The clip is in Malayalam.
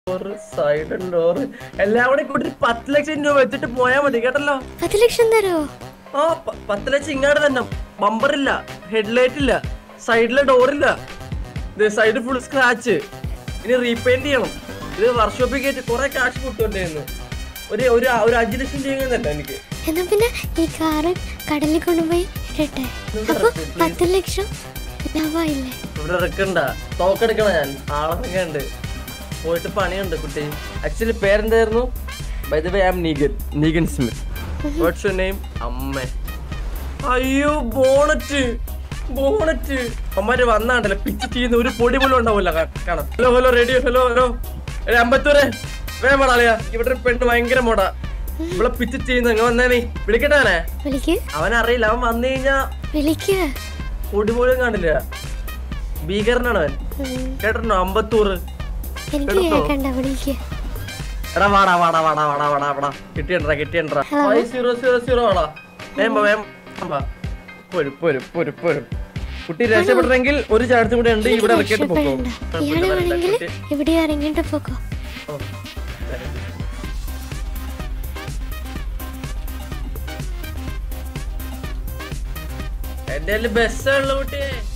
സൈലന്റ് ഡോർ എല്ലാം കൂടെ കൂട്ടി ഒരു പത്ത് ലക്ഷം രൂപ വെച്ചിട്ട് പോയാ മതി കേട്ടല്ലോ പത്ത് ലക്ഷം തരുമോ ആ പ- പത്ത് ലക്ഷം ഇങ്ങാട് തന്നെ ബമ്പർ ഇല്ല ഹെഡ്ലൈറ്റ് ഇല്ല സൈഡിലെ ഡോറില്ല സൈഡ് ഫുൾ സ്ക്രാച്ച് ഇനി റീപെയിന്റ് ചെയ്യണം ഇത് വർക്ക്ഷോപ്പിൽ കയറ്റി കുറെ കാശ് കിട്ടുകൊണ്ടിരുന്നു ഒരു ഒരു ഒരു അഞ്ച് ലക്ഷം ചെയ്യുന്നല്ല എനിക്ക് എന്നാ പിന്നെ ഈ കാറ് കടലിൽ കൊണ്ടുപോയി ഇടട്ടെ അപ്പൊ പത്ത് ലക്ഷം ലാഭമായില്ലേ ഇവിടെ ഇറക്കണ്ട തോക്കെടുക്കണ ഞാൻ ആളിറങ്ങണ്ട് പോയിട്ട് പണിയുണ്ട് കുട്ടി ആക്ച്വലി പേരെന്തായിരുന്നു by the way am Negan Negan Smith what's your name അമ്മ അയ്യോ ബോണറ്റ് ബോണറ്റ് അമ്മമാര് വന്നാണ്ടല്ലോ പിച്ച് ചെയ്യുന്ന ഒരു പൊടി പോലും ഉണ്ടാവില്ല കാണാം hello hello ready hello hello അമ്പത്തൂരെ വേഗം പറയാ ഇവിടെ ഒരു പെണ്ണ് ഭയങ്കര മോടാ ഇവിടെ പിച്ച് ചെയ്യുന്ന ഇങ്ങ വന്നേ നീ വിളിക്കട്ടെ വിളിക്ക് അവൻ അറിയില്ല അവൻ വന്നു കഴിഞ്ഞാ വിളിക്ക് പൊടി പോലും കാണില്ല ഭീകരനാണ് അവൻ ഉം. കേട്ടോ അമ്പത്തൂറ് എനിക്ക് എടുത്തോ? കേക്കണ്ട വിളിക്ക് എടാ വാടാ വാടാ വാടാ വാടാ വാടാ വാടാ കിട്ടിയണ്ടാ കിട്ടിയണ്ടാ ഫൈവ് സീറോ സീറോ സീറോ വാടാ വേം വാ, വേം വാ. പോരും പോരും പോരും പോരും കുട്ടി രക്ഷപ്പെടണമെങ്കിൽ ഒരു ചാർജ് കൂടെ ഉണ്ട് ഇവിടെ ഇറക്കിയിട്ട് പോക്കോ രക്ഷപ്പെടണ്ട ഇയാള് വേണമെങ്കിൽ ഇവിടെ ഇറങ്ങിയിട്ട് പോക്കോ ഓ, ശരി. എന്റെ ബസ്സുള്ള കുട്ടിയെ